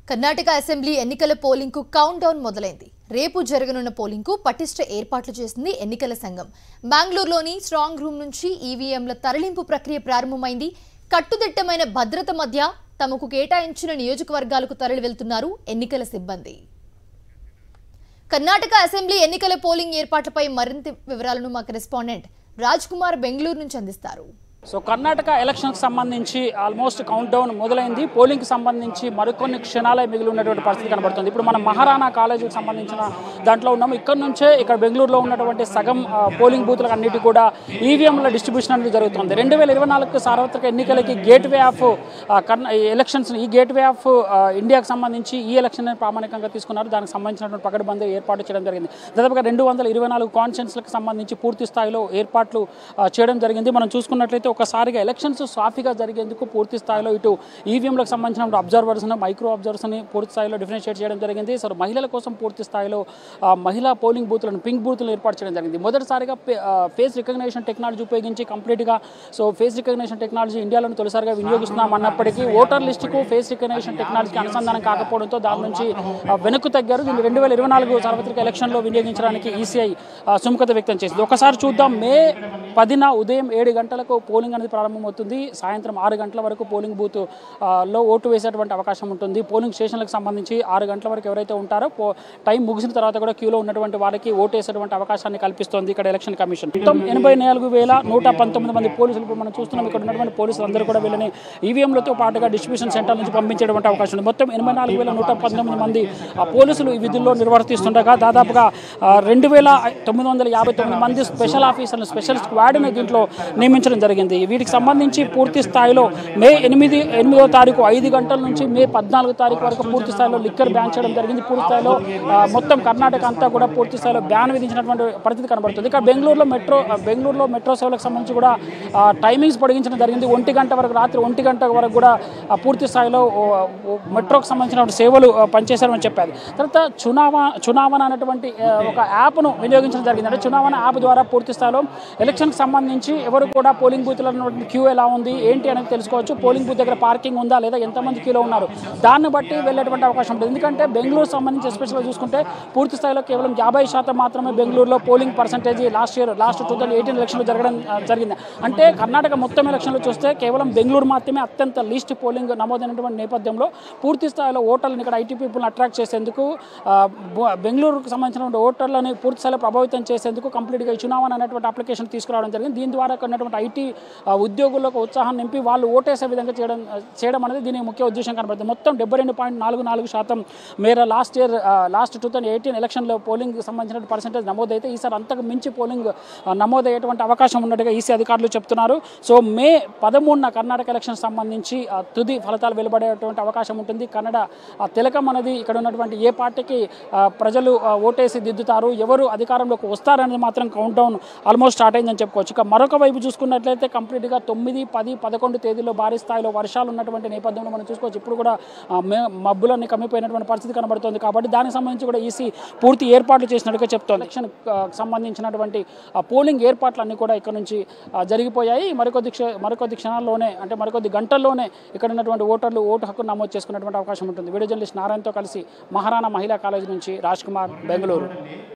Karnataka assembly ఎన్నికల పోలింగ్కు count down మొదలైంది రేపు జరగనున్న పోలింగ్కు పటిష్ట ఏర్పాట్లు చేసింది ఎన్నికల సంఘం బెంగళూరులోని స్ట్రాంగ్ రూమ్ నుంచి ఈవీఎంల తరలింపు ప్రక్రియ ప్రారంభమైంది కట్టుదిట్టమైన భద్రత మధ్య తమకు కేటాయించిన నియోజకవర్గాలకు తరలి వెళ్తున్నారు ఎన్నికల సిబ్బంది కర్ణాటక అసెంబ్లీ ఎన్నికల పోలింగ్ ఏర్పాట్లపై మరింత వివరాలను మా కరెస్పాండెంట్ రాజ్ కుమార్ బెంగళూరు నుంచి అందిస్తారు సో కర్ణాటక ఎలక్షన్కి సంబంధించి ఆల్మోస్ట్ కౌంట్ డౌన్ మొదలైంది పోలింగ్కి సంబంధించి మరికొన్ని క్షణాలే మిగిలి ఉన్నటువంటి పరిస్థితి కనబడుతుంది ఇప్పుడు మనం మహారాణా కాలేజీకి సంబంధించిన దాంట్లో ఉన్నాము ఇక్కడ నుంచే ఇక్కడ బెంగళూరులో ఉన్నటువంటి సగం ఆ, పోలింగ్ బూత్లకు అన్నిటి కూడా ఈవీఎంల డిస్ట్రిబ్యూషన్ అనేది జరుగుతుంది రెండు వేల ఇరవై నాలుగు సార్వత్రిక ఎన్నికలకి గేట్ వే ఆఫ్ ఆ, కర్ణ ఈ ఎలక్షన్స్ ఈ గేట్ వే ఆఫ్ ఆ, ఇండియాకి సంబంధించి ఈ ఎలక్షన్ ప్రామాణికంగా తీసుకున్నారు దానికి సంబంధించినటువంటి పకడ్బందీ ఏర్పాటు చేయడం జరిగింది దాదాపుగా రెండు వందల ఇరవై నాలుగు కాన్స్టిట్యూన్స్లకు సంబంధించి పూర్తి స్థాయిలో ఏర్పాట్లు ఆ, చేయడం జరిగింది మనం చూసుకున్నట్లయితే ఒకసారిగా ఎలక్షన్స్ సాఫీగా జరిగేందుకు పూర్తి స్థాయిలో ఇటు ఈవీఎంలకు సంబంధించిన అబ్జర్వర్స్ మైక్రో అబ్జర్వర్స్ని పూర్తి స్థాయిలో డిఫరెన్షియేట్ చేయడం జరిగింది సో మహిళల కోసం పూర్తి స్థాయిలో ఆ, మహిళా పోలింగ్ బూత్లను పింక్ బూత్లను ఏర్పాటు చేయడం జరిగింది మొదటిసారిగా ఫేస్ రికగ్నేషన్ టెక్నాలజీ ఉపయోగించి కంప్లీట్గా సో ఫేస్ రికగ్నేషన్ టెక్నాలజీ ఇండియాలో తొలిసారిగా వినియోగిస్తున్నాం అన్నప్పటికీ ఓటర్ లిస్టుకు ఫేస్ రికగ్నేషన్ టెక్నాలజీకి అనుసంధానం కాకపోవడంతో దాని నుంచి ఆ, వెనక్కు తగ్గారు దీన్ని రెండు వేల ఇరవై నాలుగు సార్వత్రిక ఎలక్షన్లో వినియోగించడానికి ఈసీఐ సుముఖత వ్యక్తం చేసింది ఒకసారి చూద్దాం మే పదిన ఉదయం ఏడు గంటలకు పోలింగ్ అనేది ప్రారంభమవుతుంది సాయంత్రం ఆరు గంటల వరకు పోలింగ్ బూత్ ఆ, లో ఓటు వేసేటువంటి అవకాశం ఉంటుంది పోలింగ్ స్టేషన్లకు సంబంధించి ఆరు గంటల వరకు ఎవరైతే ఉంటారో పో టైం ముగిసిన తర్వాత కూడా క్యూలో ఉన్నటువంటి వారికి ఓటు వేసేటువంటి అవకాశాన్ని కల్పిస్తోంది ఇక్కడ ఎలక్షన్ కమిషన్ మొత్తం ఎనభై నాలుగు వేల నూట పంతొమ్మిది మంది పోలీసులు ఇప్పుడు మనం చూస్తున్నాం ఇక్కడ ఉన్నటువంటి పోలీసులు అందరూ కూడా వీళ్ళని ఈవీఎంలతో పాటుగా డిస్ట్రిబ్యూషన్ సెంటర్ నుంచి పంపించేటువంటి అవకాశం ఉంది మొత్తం ఎనభై నాలుగు వేల నూట పంతొమ్మిది మంది ఆ, పోలీసులు ఈ విధుల్లో నిర్వర్తిస్తుండగా దాదాపుగా ఆ, రెండు వేల తొమ్మిది వందల యాభై తొమ్మిది మంది స్పెషల్ ఆఫీసర్లు స్పెషల్ స్క్వాడ్ని దీంట్లో నియమించడం జరిగింది వీటికి సంబంధించి పూర్తి స్థాయిలో మే ఎనిమిది ఎనిమిదో తారీఖు ఐదు గంటల నుంచి మే పద్నాలుగు తారీఖు వరకు పూర్తి స్థాయిలో లిక్కర్ బ్యాన్ చేయడం జరిగింది పూర్తి స్థాయిలో ఆ, మొత్తం కర్ణాటక అంతా కూడా పూర్తి స్థాయిలో బ్యాన్ విధించినటువంటి పరిస్థితి కనబడుతుంది ఇక్కడ బెంగళూరులో మెట్రో ఆ, బెంగళూరులో మెట్రో సేవలకు సంబంధించి కూడా ఆ, టైమింగ్స్ పొడిగించడం జరిగింది ఒంటి గంట వరకు రాత్రి ఒంటి గంట వరకు కూడా ఆ, పూర్తి స్థాయిలో ఓ, ఓ, మెట్రోకి సంబంధించిన సేవలు ఆ, పనిచేశారని చెప్పారు తర్వాత చునావా చునావన అనేటువంటి ఆ, ఒక యాప్ను వినియోగించడం జరిగింది అంటే చునావన యాప్ ద్వారా పూర్తి స్థాయిలో ఎలక్షన్కి సంబంధించి ఎవరు కూడా పోలింగ్ బూత్లో ఉన్నటువంటి క్యూ ఎలా ఉంది ఏంటి అనేది తెలుసుకోవచ్చు పోలింగ్ బూత్ దగ్గర పార్కింగ్ ఉందా లేదా ఎంతమంది క్యూలో ఉన్నారు దాన్ని బట్టి వెళ్ళేటువంటి అవకాశం ఉంటుంది ఎందుకంటే బెంగళూరు సంబంధించి ఎస్పెషల్గా చూసుకుంటే పూర్తి స్థాయిలో కేవలం యాభై శాతం మాత్రమే బెంగళూరులో polling percentage last year last two thousand eighteen ఎలక్షన్లో జరగడం ఆ, జరిగింది అంటే కర్ణాటక మొత్తం ఎలక్షన్లో చూస్తే కేవలం బెంగళూరు మాత్రమే అత్యంత లీస్ట్ పోలింగ్ నమోదైనటువంటి నేపథ్యంలో పూర్తి స్థాయిలో ఓటర్లను ఇక్కడ ఐటీ పీపుల్ని అట్రాక్ట్ చేసేందుకు ఆ, బు- బెంగళూరుకు సంబంధించిన ఓటర్లని పూర్తి స్థాయిలో ప్రభావితం చేసేందుకు కంప్లీట్గా ఈ చునావన్ అనేటువంటి అప్లికేషన్ తీసుకురావడం జరిగింది దీని ద్వారా ఇక్కడ ఉన్నటువంటి ఐటీ ఉద్యోగులకు ఉత్సాహం నింపి వాళ్ళు ఓటేసే విధంగా చేయడం చేయడం అనేది దీని ముఖ్య ఉద్దేశం కనబడుతుంది మొత్తం డెబ్బై రెండు పాయింట్ నాలుగు నాలుగు శాతం మేర last year last two thousand eighteen ఎలక్షన్లో పోలింగ్ సంబంధించిన పర్సెంటేజ్ నమోదైతే ఈసారి అంతకు మించి పోలింగ్ ఆ, నమోదయ్యేటువంటి అవకాశం ఉన్నట్టుగా ఈసీ అధికారులు చెప్తున్నారు సో మే పదమూడున కర్ణాటక ఎలక్షన్ సంబంధించి ఆ, తుది ఫలితాలు వెలువడేటువంటి అవకాశం ఉంటుంది కన్నడ ఆ, తిలకం అనేది ఇక్కడ ఉన్నటువంటి ఏ పార్టీకి ఆ, ప్రజలు ఆ, ఓటేసి దిద్దుతారు ఎవరు అధికారంలోకి వస్తారనేది మాత్రం కౌంట్ డౌన్ ఆల్మోస్ట్ స్టార్ట్ అయిందని చెప్పుకోవచ్చు ఇక మరొక వైపు చూసుకున్నట్లయితే కంప్లీట్గా తొమ్మిది పది పదకొండు తేదీలో భారీ స్థాయిలో వర్షాలు ఉన్నటువంటి నేపథ్యంలో మనం చూసుకోవచ్చు ఇప్పుడు కూడా ఆ, మే- మబ్బులన్నీ కమ్మిపోయినటువంటి పరిస్థితి కనబడుతుంది కాబట్టి దానికి సంబంధించి కూడా ఈసీ పూర్తి ఏర్పాట్లు చేసినట్టుగా చెప్తోంది ఎలక్షన్ ఆ, సంబంధించినటువంటి ఆ పోలింగ్ ఏర్పాట్లన్నీ కూడా ఇక్కడ నుంచి ఆ, జరిగిపోయాయి మరికొద్ది క్ష మరికొద్ది క్షణాల్లోనే అంటే మరికొద్ది గంటల్లోనే ఇక్కడ ఉన్నటువంటి ఓటర్లు ఓటు హక్కు నమోదు చేసుకునేటువంటి అవకాశం ఉంటుంది వీడియో జర్నలిస్ట్ నారాయణతో కలిసి మహారాణా మహిళా కాలేజ్ నుంచి రాజ్ కుమార్ బెంగళూరు